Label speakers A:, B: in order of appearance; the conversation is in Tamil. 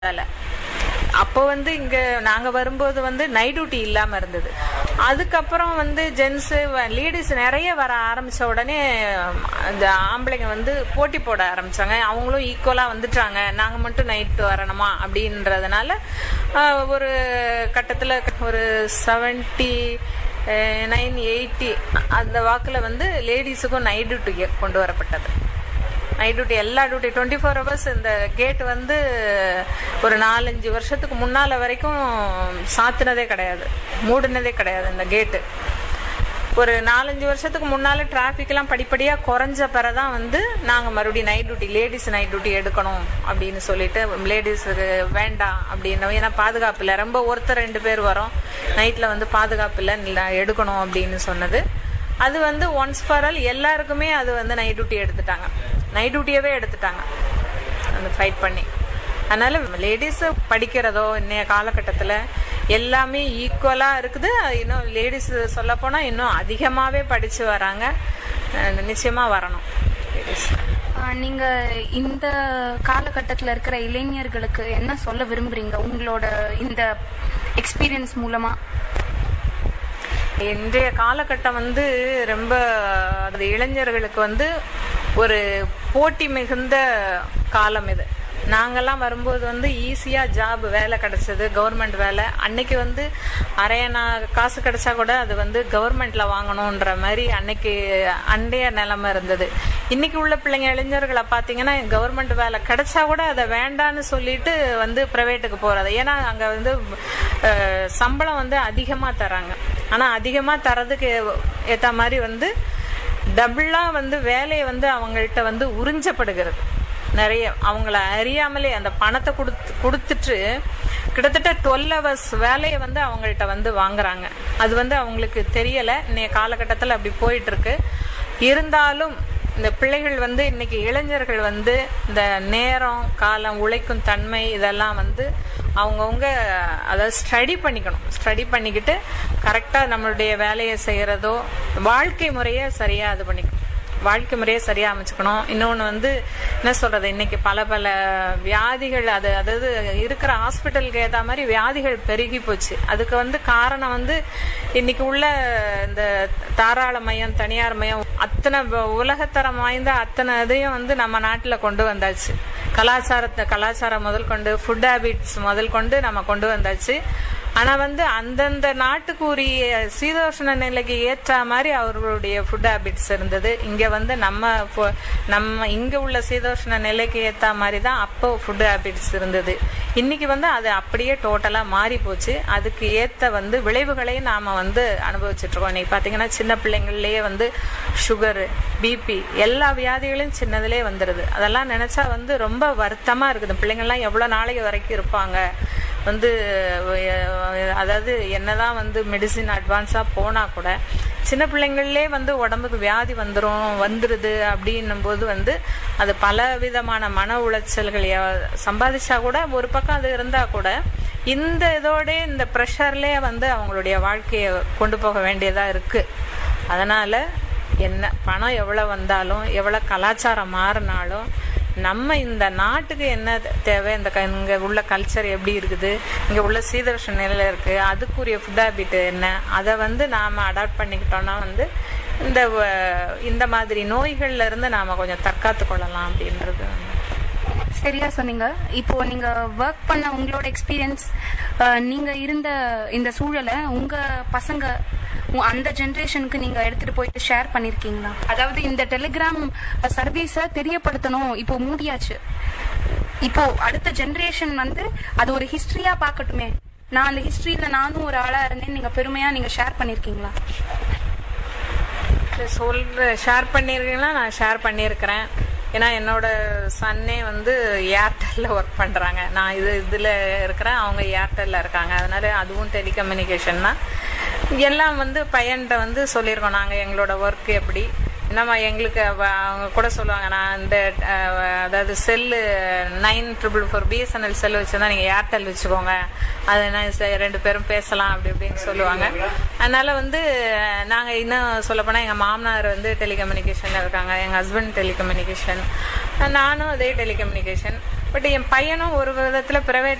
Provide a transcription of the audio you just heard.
A: வேலை அப்போ வந்து இங்க நாங்க வரும்போது வந்து நைட் டியூட்டி இல்லாம இருந்தது அதுக்கப்புறம் வந்து ஜென்ஸ் லேடிஸ் நிறைய வர ஆரம்பிச்ச உடனே இந்த ஆம்பளைங்க வந்து போட்டி போட ஆரம்பிச்சாங்க அவங்களும் ஈக்குவலா வந்துட்டாங்க நாங்க மட்டும் நைட் வரணுமா அப்படின்றதுனால ஆஹ், ஒரு கட்டத்துல ஒரு செவன்டி நைன் எயிட்டி அந்த வாக்குல வந்து லேடிஸுக்கும் நைட் டியூட்டி கொண்டு வரப்பட்டது நைட் டியூட்டி எல்லா டியூட்டி டுவெண்ட்டி ஃபோர் ஹவர்ஸ் இந்த கேட் வந்து ஒரு நாலஞ்சு வருஷத்துக்கு முன்னால வரைக்கும் சாத்தினதே கிடையாது மூடினதே கிடையாது இந்த கேட்டு ஒரு நாலஞ்சு வருஷத்துக்கு முன்னால டிராஃபிக் எல்லாம் படிப்படியா குறைஞ்ச பிறதான் வந்து நாங்க மறுபடியும் night duty ladies night duty எடுக்கணும் அப்படின்னு சொல்லிட்டு லேடிஸுக்கு வேண்டாம் அப்படின்னு ஏன்னா பாதுகாப்பு இல்லை ரொம்ப ஒருத்தர் ரெண்டு பேர் வரோம் நைட்ல வந்து பாதுகாப்பு இல்லை இல்ல, எடுக்கணும் அப்படின்னு சொன்னது அது வந்து ஒன்ஸ் ஃபார் ஆல் எல்லாருக்குமே அது வந்து நைட் டியூட்டி எடுத்துட்டாங்க நைட் டியூட்டியவே எடுத்துட்டாங்க அந்த ஃபைட் பண்ணி அதனால லேடிஸ் படிக்கிறதோ இன்னைய காலகட்டத்தில் எல்லாமே ஈக்குவலாக இருக்குது இன்னும் லேடிஸ் சொல்ல போனால் இன்னும் அதிகமாகவே படித்து வராங்க அஹ் நிச்சயமா வரணும் லேடிஸ்
B: ஆஹ் நீங்க இந்த காலகட்டத்துல இருக்கிற இளைஞர்களுக்கு என்ன சொல்ல விரும்புறீங்க உங்களோட இந்த எக்ஸ்பீரியன்ஸ் மூலமா
A: இன்றைய காலகட்டம் வந்து ரொம்ப அது இளைஞர்களுக்கு வந்து ஒரு போட்டி மிகுந்த காலம் இது நாங்கெல்லாம் வரும்போது வந்து ஈஸியா ஜாப் வேலை கிடைச்சது கவர்மெண்ட் வேலை அன்னைக்கு வந்து அரையணா காசு கிடைச்சா கூட அது வந்து கவர்மெண்ட்ல வாங்கணுன்ற மாதிரி அன்னைக்கு அண்டைய நிலைமை இருந்தது இன்னைக்கு உள்ள பிள்ளைங்க இளைஞர்களை பாத்தீங்கன்னா கவர்மெண்ட் வேலை கிடைச்சா கூட அதை வேண்டான்னு சொல்லிட்டு வந்து பிரைவேட்டுக்கு போறது ஏன்னா அங்க வந்து அஹ், சம்பளம் வந்து அதிகமா தராங்க ஆனா அதிகமா தரதுக்கு ஏத்த மாதிரி வந்து டபுளா வந்து வேலையை வந்து அவங்கள்ட்ட வந்து உறிஞ்சப்படுகிறது நிறைய அவங்கள அறியாமலே அந்த பணத்தை கொடுத்து கொடுத்துட்டு கிட்டத்தட்ட டுவெல் ஹவர்ஸ் வேலையை வந்து அவங்கள்ட்ட வந்து வாங்குறாங்க அது வந்து அவங்களுக்கு தெரியல இன்னைய காலகட்டத்தில் அப்படி போயிட்டு இருக்கு இருந்தாலும் இந்த பிள்ளைகள் வந்து இன்னைக்கு இளைஞர்கள் வந்து இந்த நேரம் காலம் உழைக்கும் தன்மை இதெல்லாம் வந்து அவங்கவுங்க அதாவது ஸ்டடி பண்ணிக்கணும் ஸ்டடி பண்ணிக்கிட்டு கரெக்டாக நம்மளுடைய வேலையை செய்கிறதோ வாழ்க்கை முறையை சரியாக இது பண்ணிக்கணும் வாழ்க்கை முறையை சரியா அமைச்சுக்கணும் இன்னொன்று வந்து என்ன சொல்றது இன்னைக்கு பல பல வியாதிகள் அது அதாவது இருக்கிற ஹாஸ்பிட்டலுக்கு ஏற்ற மாதிரி வியாதிகள் பெருகி போச்சு அதுக்கு வந்து காரணம் வந்து இன்னைக்கு உள்ள இந்த தாராள மையம் தனியார் மையம் அத்தனை வ- உலகத்தரம் வாய்ந்த அத்தனை இதையும் வந்து நம்ம நாட்டில் கொண்டு வந்தாச்சு கலாச்சாரத்தை கலாச்சாரம் முதல் கொண்டு ஃபுட் ஹேபிட்ஸ் முதல் கொண்டு நம்ம கொண்டு வந்தாச்சு ஆனா வந்து அந்தந்த நாட்டுக்கு உரிய சீதோஷ்ண நிலைக்கு ஏற்ற மாதிரி அவர்களுடைய ஃபுட் ஹேபிட்ஸ் இருந்தது இங்க வந்து நம்ம ஃபு- நம்ம இங்க உள்ள சீதோஷ்ண நிலைக்கு ஏற்ற மாதிரி தான் அப்போ ஃபுட் ஹேபிட்ஸ் இருந்தது இன்னைக்கு வந்து அது அப்படியே டோட்டலா மாறி போச்சு அதுக்கு ஏத்த வந்து விளைவுகளையும் நாம வந்து அனுபவிச்சுட்டு இருக்கோம் இன்னைக்கு பாத்தீங்கன்னா சின்ன பிள்ளைங்கள்லயே வந்து சுகரு பிபி எல்லா வியாதிகளையும் சின்னதுலேயே வந்துடுது அதெல்லாம் நினைச்சா வந்து ரொம்ப வருத்தமா இருக்குது பிள்ளைங்கள்லாம் எவ்வளவு நாளைக்கு வரைக்கும் இருப்பாங்க வந்து அஹ், அதாவது என்னதான் வந்து மெடிசின் அட்வான்ஸா போனா கூட சின்ன பிள்ளைங்கள்லே வந்து உடம்புக்கு வியாதி வந்துரும் வந்துருது அப்படின்னும் போது வந்து அது பல விதமான மன உளைச்சல்கள் எ- சம்பாதிச்சா கூட ஒரு பக்கம் அது இருந்தா கூட இந்த இதோட இந்த ப்ரெஷர்லயே வந்து அவங்களுடைய வாழ்க்கையை கொண்டு போக வேண்டியதா இருக்கு அதனால என்ன பணம் எவ்வளவு வந்தாலும் எவ்வளவு கலாச்சாரம் மாறினாலும் நம்ம இந்த நாட்டுக்கு என்ன தேவை இந்த க- இங்க உள்ள கல்ச்சர் எப்படி இருக்குது இங்க உள்ள சீதோஷ நிலையில இருக்கு அதுக்குரிய ஃபுட் ஹேபிட் என்ன அதை வந்து நாம அடாப்ட் பண்ணிக்கிட்டோம்னா வந்து இந்த வ- இந்த மாதிரி நோய்கள்ல இருந்து நாம கொஞ்சம் தற்காத்து கொள்ளலாம் அப்படின்றது
B: சரியா சொன்னீங்க இப்போ நீங்க ஒர்க் பண்ண உங்களோட எக்ஸ்பீரியன்ஸ் நீங்க இருந்த இந்த சூழலை உங்க பசங்க உ- அந்த ஜெனரேஷனுக்கு நீங்க எடுத்துட்டு போயிட்டு ஷேர் பண்ணிருக்கீங்களா அதாவது இந்த டெலிகிராம் சர்வீஸ தெரியப்படுத்தணும் இப்போ மூடியாச்சு இப்போ அடுத்த ஜெனரேஷன் வந்து அது ஒரு ஹிஸ்டரியா பார்க்கட்டுமே நான் அந்த ஹிஸ்டரியில நானும் ஒரு ஆளா இருந்தேன் நீங்க பெருமையா நீங்க ஷேர் பண்ணிருக்கீங்களா
A: சொல்ற ஷேர் பண்ணியிருக்கீங்களா நான் ஷேர் பண்ணியிருக்கிறேன் ஏன்னா என்னோட சன்னே வந்து ஏர்டெல்ல ஒர்க் பண்றாங்க நான் இது இதுல இருக்கிறேன் அவங்க ஏர்டெல்ல இருக்காங்க அதனால அதுவும் டெலிகம்யூனிகேஷன் தான் எல்லாம் வந்து பையன்கிட்ட வந்து சொல்லியிருக்கோம் நாங்க எங்களோட ஒர்க் எப்படி என்னம்மா எங்களுக்கு அவ- அவங்க கூட சொல்லுவாங்க நான் இந்த அஹ், அதாவது cell nine triple four BSNL cell வச்சிருந்தா நீங்க ஏர்டெல் வச்சுக்கோங்க அது நான் ச- ரெண்டு பேரும் பேசலாம் அப்படி இப்படின்னு சொல்லுவாங்க அதனால வந்து அஹ், நாங்க இன்னும் சொல்ல போனா எங்க மாமனார் வந்து டெலிகம்யூனிகேஷன்ல இருக்காங்க எங்க ஹஸ்பண்ட் டெலிகம்யூனிகேஷன் நானும் அதே டெலிகம்யூனிகேஷன் பட் என் பையனும் ஒரு விதத்துல பிரைவேட்